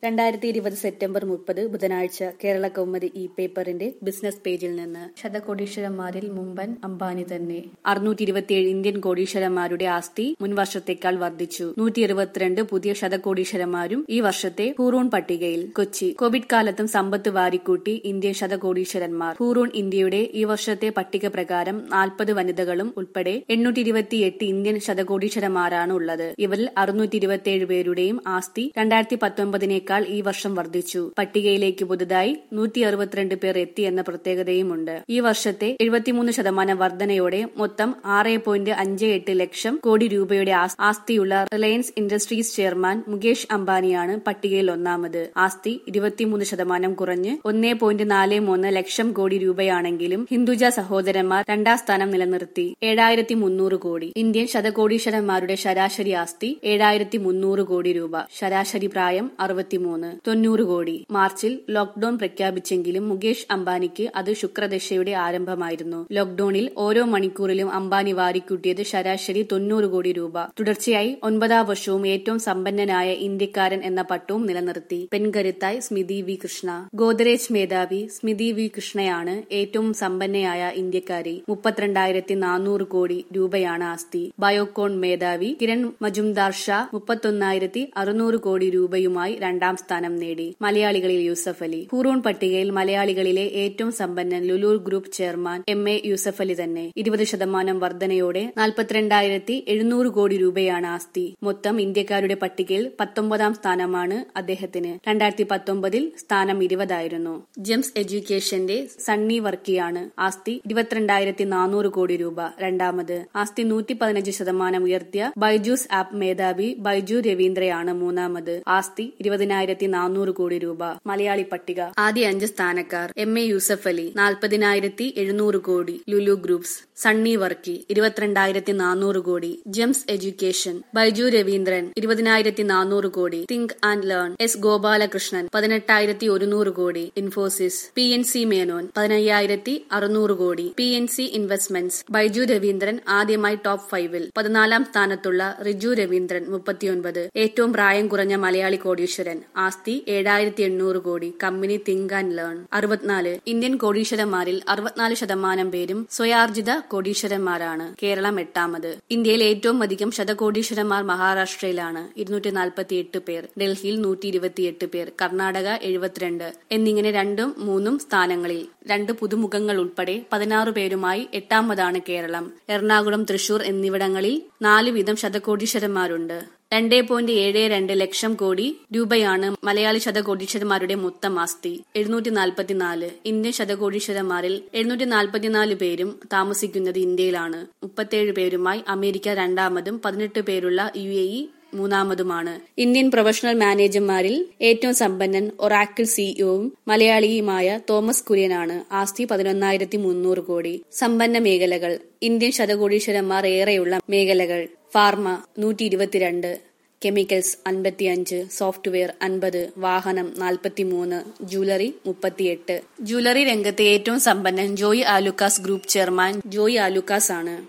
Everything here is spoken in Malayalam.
രണ്ടായിരത്തി ഇരുപത് സെപ്റ്റംബർ മുപ്പത് ബുധനാഴ്ച കേരള കൗമുദി ഇ പേപ്പറിന്റെ ബിസിനസ് പേജിൽ നിന്ന് ശതകോടീശ്വരന്മാരിൽ മുമ്പൻ അംബാനി തന്നെ അറുന്നൂറ്റി ഇരുപത്തിയേഴ് ഇന്ത്യൻ കോടീശ്വരന്മാരുടെ ആസ്തി മുൻ വർഷത്തേക്കാൾ വർദ്ധിച്ചു നൂറ്റി ഇരുപത്തിരണ്ട് പുതിയ ശതകോടീശ്വരന്മാരും ഈ വർഷത്തെ ഹൂറൂൺ പട്ടികയിൽ കൊച്ചി കോവിഡ് കാലത്തും സമ്പത്ത് വാരിക്കൂട്ടി ഇന്ത്യൻ ശതകോടീശ്വരന്മാർ ഹൂറൂൺ ഇന്ത്യയുടെ ഈ വർഷത്തെ പട്ടിക പ്രകാരം നാൽപ്പത് വനിതകളും ഉൾപ്പെടെ എണ്ണൂറ്റി ഇരുപത്തിയെട്ട് ഇന്ത്യൻ ശതകോടീശ്വരന്മാരാണ് ഉള്ളത് ഇവരിൽ അറുന്നൂറ്റി ഇരുപത്തിയേഴ് പേരുടെയും ആസ്തി രണ്ടായിരത്തി പത്തൊമ്പതിനേക്കാൾ ഈ വർഷം വർദ്ധിച്ചു പട്ടികയിലേക്ക് പുതുതായി നൂറ്റി അറുപത്തിരണ്ട് പേർ എത്തി എന്ന പ്രത്യേകതയുമുണ്ട് ഈ വർഷത്തെ എഴുപത്തിമൂന്ന് ശതമാനം വർധനയോടെ മൊത്തം ആറ് പോയിന്റ് അഞ്ച് എട്ട് ലക്ഷം കോടി രൂപയുടെ ആസ്- ആസ്തിയുള്ള റിലയൻസ് ഇൻഡസ്ട്രീസ് ചെയർമാൻ മുകേഷ് അംബാനിയാണ് പട്ടികയിൽ ഒന്നാമത് ആസ്തി ഇരുപത്തിമൂന്ന് ശതമാനം കുറഞ്ഞ് ഒന്നേ പോയിന്റ് നാല് മൂന്ന് ലക്ഷം കോടി രൂപയാണെങ്കിലും ഹിന്ദുജ സഹോദരന്മാർ രണ്ടാം സ്ഥാനം നിലനിർത്തി ഏഴായിരത്തി മുന്നൂറ് കോടി ഇന്ത്യൻ ശതകോടീശ്വരന്മാരുടെ ശരാശരി ആസ്തി ഏഴായിരത്തി മുന്നൂറ് കോടി രൂപ ശരാശരി പ്രായം അറുപത്തിമൂന്ന് തൊണ്ണൂറ് കോടി മാർച്ചിൽ ലോക്ഡൌൺ പ്രഖ്യാപിച്ചെങ്കിലും മുകേഷ് അംബാനിക്ക് അത് ശുക്രദശയുടെ ആരംഭമായിരുന്നു ലോക്ഡൌണിൽ ഓരോ മണിക്കൂറിലും അംബാനി വാരിക്കൂട്ടിയത് ശരാശരി തൊണ്ണൂറ് കോടി രൂപ തുടർച്ചയായി ഒൻപതാം വർഷവും ഏറ്റവും സമ്പന്നനായ ഇന്ത്യക്കാരൻ എന്ന പട്ടവും നിലനിർത്തി പെൺകരുത്തായി സ്മിതി വി കൃഷ്ണ ഗോദരേജ് മേധാവി സ്മിതി വി കൃഷ്ണയാണ് ഏറ്റവും സമ്പന്നയായ ഇന്ത്യക്കാരി മുപ്പത്തിരണ്ടായിരത്തി നാനൂറ് കോടി രൂപയാണ് ആസ്തി ബയോകോൺ മേധാവി കിരൺ മജുംദാർ ഷാ മുപ്പത്തൊന്നായിരത്തി അറുന്നൂറ് കോടി രൂപയുമായി രണ്ടാം സ്ഥാനം നേടി മലയാളികളിൽ യൂസഫ് അലി ഹൂറൂൺ പട്ടികയിൽ മലയാളികളിലെ ഏറ്റവും സമ്പന്നൻ Lulu group chairman M A Yusuf Ali തന്നെ ഇരുപത് ശതമാനം വർധനയോടെ നാൽപ്പത്തിരണ്ടായിരത്തി എഴുന്നൂറ് കോടി രൂപയാണ് ആസ്തി മൊത്തം ഇന്ത്യക്കാരുടെ പട്ടികയിൽ പത്തൊമ്പതാം സ്ഥാനമാണ് അദ്ദേഹത്തിന് രണ്ടായിരത്തി പത്തൊമ്പതിൽ സ്ഥാനം ഇരുപതായിരുന്നു ജെംസ് എഡ്യൂക്കേഷന്റെ സണ്ണി വർക്കിയാണ് ആസ്തി ഇരുപത്തിരണ്ടായിരത്തി നാനൂറ് കോടി രൂപ രണ്ടാമത് ആസ്തി നൂറ്റി പതിനഞ്ച് ശതമാനം ഉയർത്തിയ ബൈജൂസ് ആപ്പ് മേധാവി ബൈജു രവീന്ദ്രയാണ് മൂന്നാമത് ആസ്തി ഇരുപതിനായിരത്തി നാനൂറ് കോടി രൂപ മലയാളി പട്ടിക ആദ്യ അഞ്ച് സ്ഥാനക്കാർ എം എ യൂസഫ് അലി നാൽപ്പതിനായിരത്തി എഴുന്നൂറ് കോടി ലുലു ഗ്രൂപ്പ്സ് സണ്ണി വർക്കി ഇരുപത്തിരണ്ടായിരത്തി നാനൂറ് കോടി ജെംസ് എഡ്യൂക്കേഷൻ ബൈജു രവീന്ദ്രൻ ഇരുപതിനായിരത്തി നാനൂറ് കോടി think and learn S Gopalakrishnan പതിനെട്ടായിരത്തി ഒരുന്നൂറ് കോടി Infosys P N C Menon പതിനയ്യായിരത്തി അറുന്നൂറ് കോടി P N C investments Byju Raveendran ആദ്യമായി ടോപ്പ് ഫൈവിൽ പതിനാലാം സ്ഥാനത്തുള്ള റിജു രവീന്ദ്രൻ മുപ്പത്തിയൊൻപത് ഏറ്റവും പ്രായം കുറഞ്ഞ മലയാളി കോടീശ്വരൻ ആസ്തി ഏഴായിരത്തി എണ്ണൂറ് കോടി കമ്പനി തിങ്ക് ആൻഡ് ലേൺ അറുപത്തിനാല് ഇന്ത്യൻ കോടീശ്വരന്മാരിൽ അറുപത്തിനാല് ശതമാനം പേരും സ്വയാർജിത കോടീശ്വരന്മാരാണ് കേരളം എട്ടാമത് ഇന്ത്യയിൽ ഏറ്റവും അധികം ശതകോടീശ്വരന്മാർ മഹാരാഷ്ട്രയിലാണ് ഇരുന്നൂറ്റി നാൽപ്പത്തി എട്ട് പേർ ഡൽഹിയിൽ നൂറ്റി ഇരുപത്തിയെട്ട് പേർ കർണാടക എഴുപത്തിരണ്ട് എന്നിങ്ങനെ രണ്ടും മൂന്നും സ്ഥാനങ്ങളിൽ രണ്ട് പുതുമുഖങ്ങൾ ഉൾപ്പെടെ പതിനാറ് പേരുമായി എട്ടാമതാണ് കേരളം എറണാകുളം തൃശൂർ എന്നിവിടങ്ങളിൽ നാല് വീതം ശതകോടീശ്വരന്മാരുണ്ട് രണ്ടേ പോയിന്റ് ഏഴ് രണ്ട് ലക്ഷം കോടി രൂപയാണ് മലയാളി ശതകോടീശ്വരന്മാരുടെ മൊത്തം ആസ്തി എഴുന്നൂറ്റി നാൽപ്പത്തിനാല് ഇന്ത്യൻ ശതകോടീശ്വരന്മാരിൽ എഴുന്നൂറ്റി നാൽപ്പത്തിനാല് പേരും താമസിക്കുന്നത് ഇന്ത്യയിലാണ് മുപ്പത്തേഴ് പേരുമായി അമേരിക്ക രണ്ടാമതും പതിനെട്ട് പേരുള്ള യു എ ഇ മൂന്നാമതുമാണ് ഇന്ത്യൻ പ്രൊഫഷണൽ മാനേജർമാരിൽ ഏറ്റവും സമ്പന്നൻ ഒറാക്കിൾ സിഇഒയും മലയാളിയുമായ തോമസ് കുര്യനാണ് ആസ്തി പതിനൊന്നായിരത്തി മുന്നൂറ് കോടി സമ്പന്ന മേഖലകൾ ഇന്ത്യൻ ശതകോടീശ്വരന്മാർ ഏറെയുള്ള മേഖലകൾ ഫാർമ നൂറ്റി ഇരുപത്തിരണ്ട് കെമിക്കൽസ് അൻപത്തിയഞ്ച് സോഫ്റ്റ്വെയർ അൻപത് വാഹനം നാൽപ്പത്തിമൂന്ന് ജ്വല്ലറി മുപ്പത്തിയെട്ട് ജ്വല്ലറി രംഗത്തെ ഏറ്റവും സമ്പന്നൻ ജോയ് ആലുക്കാസ് ഗ്രൂപ്പ് ചെയർമാൻ ജോയ് ആലുക്കാസ് ആണ്